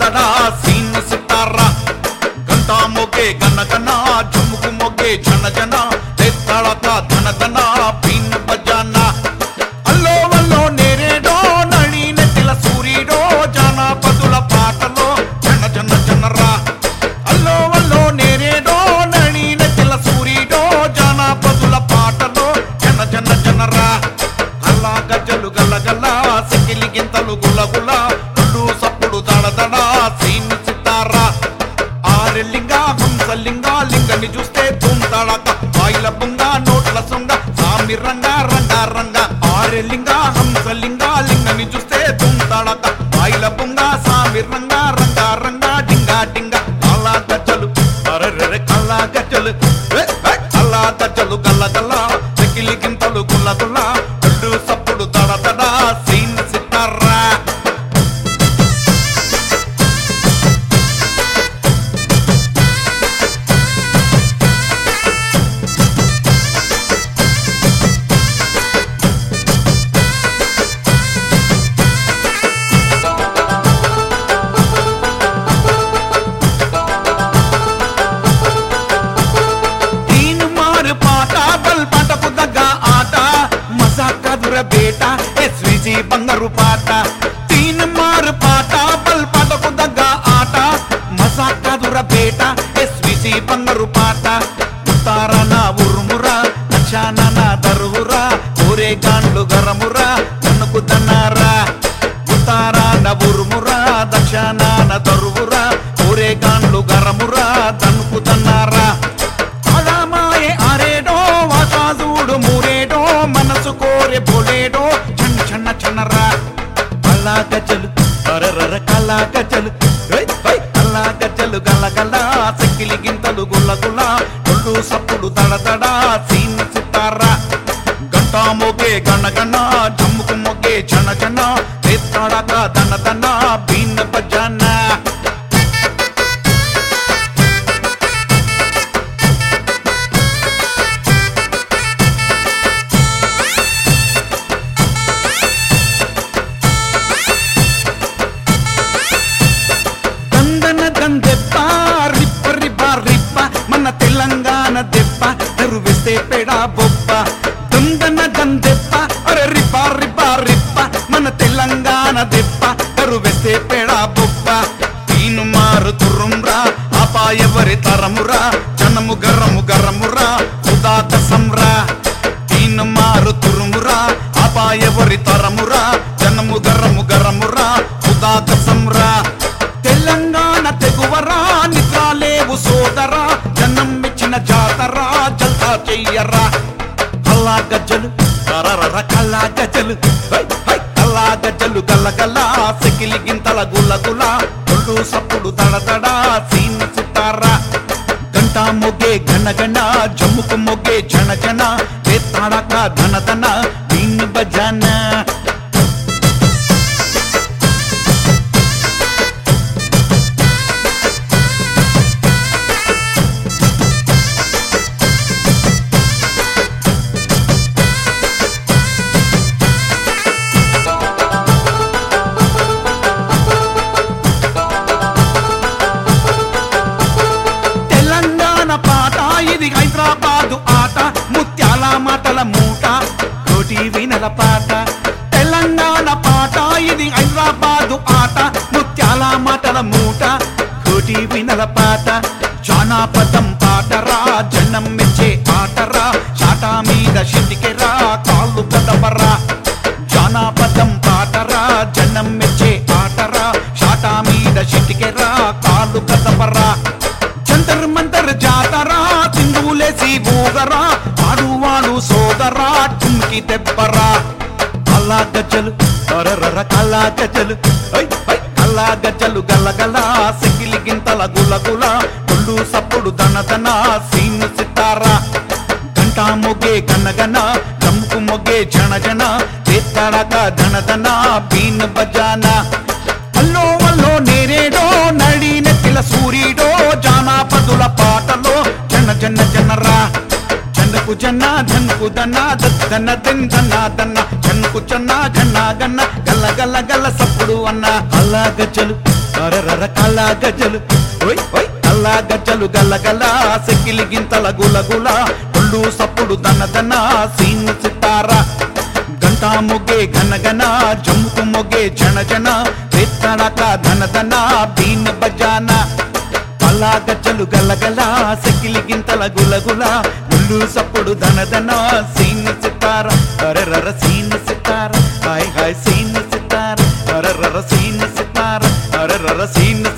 దడదడా scene సితారా గంటా మొగే గన గన జుముకు మొగే జన జన తెత్తడక ధన ధన పీన్ బజానా అల్లో వల్లో నేరేడో నళి నెత్తిల సూర్యుడో జానపదుల పాటలో జన జన జనరా అల్లో వల్లో నేరేడో నళి నెత్తిల సూర్యుడో జానపదుల పాటలో జన జన జనరా అల్లా గజ్జలు గల్ల గల్ల సికిలి గింతలు గుల గుల రెండు సప్పుడు దడ దడ సీన్ సితారా ఆరెల్లింగా హంసలింగా లింగని చూస్తే తుంతడక బాయిల బుంగ నోట్ల సొంగ సామి రంగ రంగ రంగ ఆరెల్లింగా హంసలింగా లింగని చూస్తే తుంతడక బాయిల బుంగ సామి రంగ రంగ రంగ డింగా డింగ అలా గజ్జలు అరెరెరె కల్లా గజ్జలు ఏ, ఏ, అల్లా గజ్జలు గల్ల గల్ల చెకిలి గింతలు గుల్ల గుల్ల రెండు సప్పుడు దడ దడ సీన్ సితారా దీని మారు పాట బల్ పాటకు దగ్గ ఆట మజాక దుర బేట ఎస్విజి బంగారు పాట దీని మారు పాట బల్ పాటకు దగ్గ ఆట మజాక దుర బేట ఎస్విజి బంగారు పాట ఉత్తారన ఉరుమురా దక్షానన దరువురా ఊరే గాండ్లు గరమురా కనుకు దన్నారా ఉత్తారాన ఉరుమురా దక్షానాన దరువురా ఊరే గాండ్లు గరమురా దనుకు దన్నారా అడామాయే ఆరేడో వాసాజుడు మూరేడో మనసు కోరే బోలేడో చన్న చన్న చన్నరా అల్లా గజలు అరరర కల్లా గజలు అల్లా గజలు గల్ల గల్ల సక్కిలి గింతలు గుల్ల గుల్ల ఒళ్ళు సప్పుడు దడ దడ సీన్ సితారా గంటా మోగే గణ గణ జమ్ముకు మొగే చన చన తెత్తడక దన దన బీన్ బజానా దందన దందెప్ప రిప్ప రిప్ప రిప్ప మన తెలంగాణ దెప్ప తెరువేస్తే పెడా బొప్ప దందన దందెప్ప అరే రిప్ప రిప్ప రిప్ప మన తెలంగాణ దెప్ప తెరువేస్తే పెడా బొప్ప తీను మారు తుర్రుమ్రా ఆపా ఎవరి తరమురా జనము గరము గరమురా ఉదాత సంరా తీను మారు తురుమురా ఆపా ఎవరి తరమురా జనము గరము గరమురా ఉదాత సంరా తెలంగాణ తెగువరా నిద్రాలేవు సోదరా జనం మెచ్చిన జాతరా జల్తా చెయ్యరా అల్లా గజ్జలు కరరర కల్లా గజ్జలు హై, హై, కల్లా గజ్జలు గల్ల గల్ల సెకిలి గింతల గుల్ల గుల ఒళ్ళు సప్పుడు దడ దడ సీన్ సితారా గంటా మొగే ఘన ఘన జమ్ముకు మొగే జన జన తడక ధన ధన దీన్ బజానా తెలంగాణ పాట ఇది హైదరాబాదు ఆట ముత్యాల మాటల మూట కోటి వినల పాట తెలంగాణ పాట ఇది హైదరాబాదు ఆట ముత్యాల మాటల మూట కోటి వినల పాట జానాపదం పాటరా జనం మెచ్చే ఆటరా చాటా మీద షిటికెరా కాళ్ళు కదపరా జానాపదం పాటరా జనం మెచ్చే ఆటరా షాటా మీద షిటికెరా కాళ్ళు కదపరా జంతర్ మంతర్ జాతరా సింధులేసి ఊగరా ఆడువాడు సోదరా టుమ్కి దెబ్బరా అల్లా గజ్జలు అరరర కల్లా గజ్జలు ఐ, ఐ, కల్లా గజ్జలు గల్ల గల్ల సిగిలి గింతల గుల గుల ఒళ్ళు సప్పుడు దన దన సీన్ సితారా గంటా మొగే గన గన జమ్ముకు మొగే జన జన చేత్తడక ధన ధన బీన్ బజానా అల్లో వల్లో నేరేడో నడి నెత్తిల సూర్యుడో జానాపదుల పాటలో జన జన జనరా జనకు ఝన్కు జన్న ఝన్కు దన్న దన్న దెన్ దన్న దన్న ఝన్కు చన్న ఘన్న గన్న గల్ల గల్ల గల్ల సప్పుడు అన్న అల్లా గజ్జలు అరరర కల్లా గజ్జలు ఓయ్ ఓయ్ అల్లా గజ్జలు గల్ల గల్ల సెక్కిలి గింతల గుల గుల ఒళ్ళు సప్పుడు దన్న దన్న సీన్ సితారా గంటా మొగే ఘన గన జమ్ముకు మొగే జన జన పెత్తడక ధన ధన బీన్ బజానా పల్లా గజ్జలు గలగల సెకిలి గింతల గులగుల ఉల్లు సప్పుడు ధన ధన సీన్ సితార అరరర సీన్ సితార హాయ్ హాయ్ సీన్ సితార అరరర సీన్ సితార అరరర సీన్